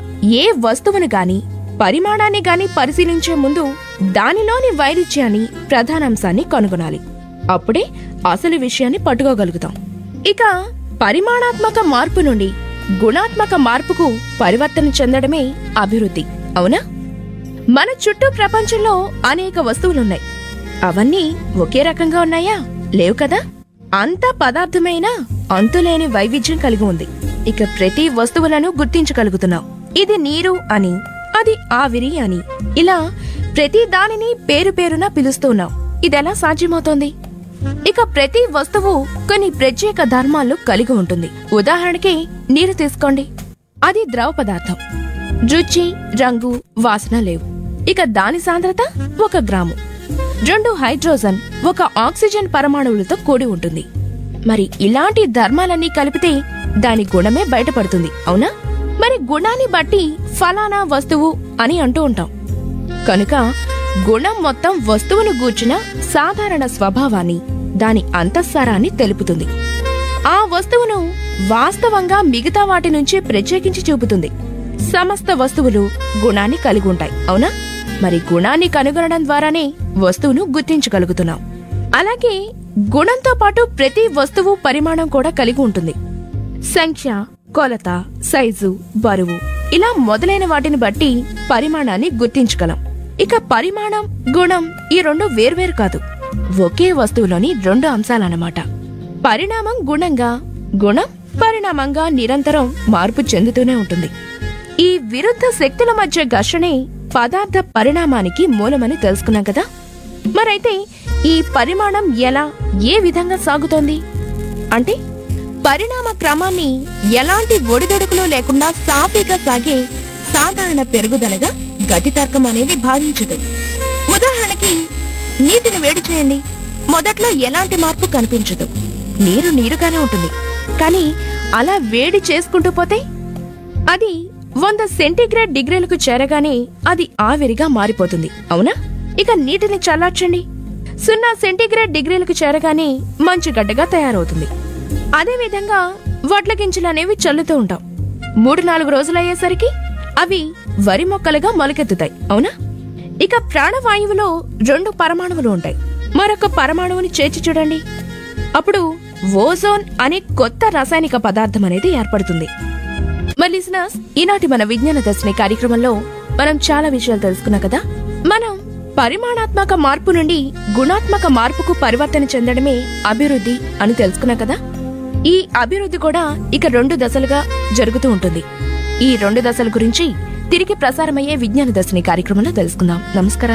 ఏ వస్తువును గాని పరిమాణాన్ని గాని పరిశీలించే ముందు దానిలోని వైరుధ్యాన్ని ప్రధానాంశాన్ని కనుగొనాలి అప్పుడే అసలు విషయాన్ని పట్టుకోగలుగుతాం ఇక పరిమాణాత్మక మార్పు నుండి గుణాత్మక మార్పుకు పరివర్తన చెందడమే అభివృద్ధి అవునా మన చుట్టూ ప్రపంచంలో అనేక వస్తువులున్నాయి అవన్నీ ఒకే రకంగా ఉన్నాయా లేవు కదా అంతా పదార్థమైన అంతులేని వైవిధ్యం కలిగి ఉంది ఇక ప్రతి వస్తువులను గుర్తించగలుగుతున్నాం ఇది నీరు అని అది ఆవిరి అని ఇలా ప్రతి దానిని పేరు పేరున పిలుస్తున్నాం ఇదెలా సాధ్యమవుతోంది ఇక ప్రతి వస్తువు కొన్ని ప్రత్యేక ధర్మాలు కలిగి ఉంటుంది ఉదాహరణకి నీరు తీసుకోండి అది ద్రవ పదార్థం రుచి రంగు వాసన లేవు ఇక దాని సాంద్రత ఒక గ్రాము రెండు హైడ్రోజన్ ఒక ఆక్సిజన్ పరమాణువులతో కూడి ఉంటుంది మరి ఇలాంటి ధర్మాలన్నీ కలిపితే దాని గుణమే బయటపడుతుంది అవునా మరి గుణాన్ని బట్టి ఫలానా వస్తువు అని అంటూ ఉంటాం కనుక గుణం మొత్తం వస్తువును గూర్చిన సాధారణ స్వభావాన్ని దాని అంతఃసారాన్ని తెలుపుతుంది ఆ వస్తువును వాస్తవంగా మిగతా వాటి నుంచి ప్రత్యేకించి చూపుతుంది సమస్త వస్తువులు గుణాన్ని కలిగి ఉంటాయి అవునా మరి గుణాన్ని కనుగొనడం ద్వారానే వస్తువును గుర్తించగలుగుతున్నాం అలాగే గుణంతో పాటు ప్రతి వస్తువు పరిమాణం కూడా కలిగి ఉంటుంది సంఖ్య కొలత సైజు బరువు ఇలా మొదలైన వాటిని బట్టి పరిమాణాన్ని గుర్తించగలం ఇక పరిమాణం గుణం ఈ రెండు వేర్వేరు కాదు ఒకే వస్తువులోని రెండు అంశాలన్నమాట పరిణామం గుణంగా గుణం పరిణామంగా నిరంతరం మార్పు చెందుతూనే ఉంటుంది ఈ విరుద్ధ శక్తుల మధ్య ఘర్షణే పదార్థ పరిణామానికి మూలమని తెలుసుకున్నాం కదా మరైతే ఈ పరిమాణం ఎలా ఏ విధంగా సాగుతోంది అంటే పరిణామ క్రమాన్ని ఎలాంటి ఒడిదొడుకులు లేకుండా సాఫీగా సాగే సాధారణ పెరుగుదలగా గతి తర్కం అనేది భావించదు ఉదాహరణకి నీటిని వేడి చేయండి మొదట్లో ఎలాంటి మార్పు కనిపించదు నీరు నీరుగానే ఉంటుంది కానీ అలా వేడి చేసుకుంటూ పోతే అది వంద సెంటీగ్రేడ్ డిగ్రీలకు చేరగానే అది ఆవిరిగా మారిపోతుంది అవునా ఇక నీటిని చల్లార్చండి సున్నా సెంటీగ్రేడ్ డిగ్రీలకు చేరగానే మంచు గడ్డగా తయారవుతుంది అదే విధంగా వడ్ల గింజలు అనేవి చల్లుతూ ఉంటాం మూడు నాలుగు రోజులయ్యేసరికి అవి వరి మొక్కలుగా మొలకెత్తుతాయి అవునా ఇక ప్రాణవాయువులో రెండు పరమాణువులు ఉంటాయి మరొక పరమాణువుని చేర్చి చూడండి అప్పుడు ఓజోన్ అనే కొత్త రాసాయనిక పదార్థం అనేది ఏర్పడుతుంది మరి లిసనర్స్ ఈనాటి మన విజ్ఞాన దర్శిని కార్యక్రమంలో మనం చాలా విషయాలు తెలుసుకున్నాం కదా మనం పరిమాణాత్మక మార్పు నుండి గుణాత్మక మార్పుకు పరివర్తన చెందడమే అభివృద్ధి అని తెలుసుకున్నాం కదా ఈ అభివృద్ధి కూడా ఇక రెండు దశలుగా జరుగుతూ ఉంటుంది ఈ రెండు దశల గురించి తిరిగి ప్రసారమయ్యే విజ్ఞాన దర్శిని కార్యక్రమంలో తెలుసుకుందాం నమస్కారం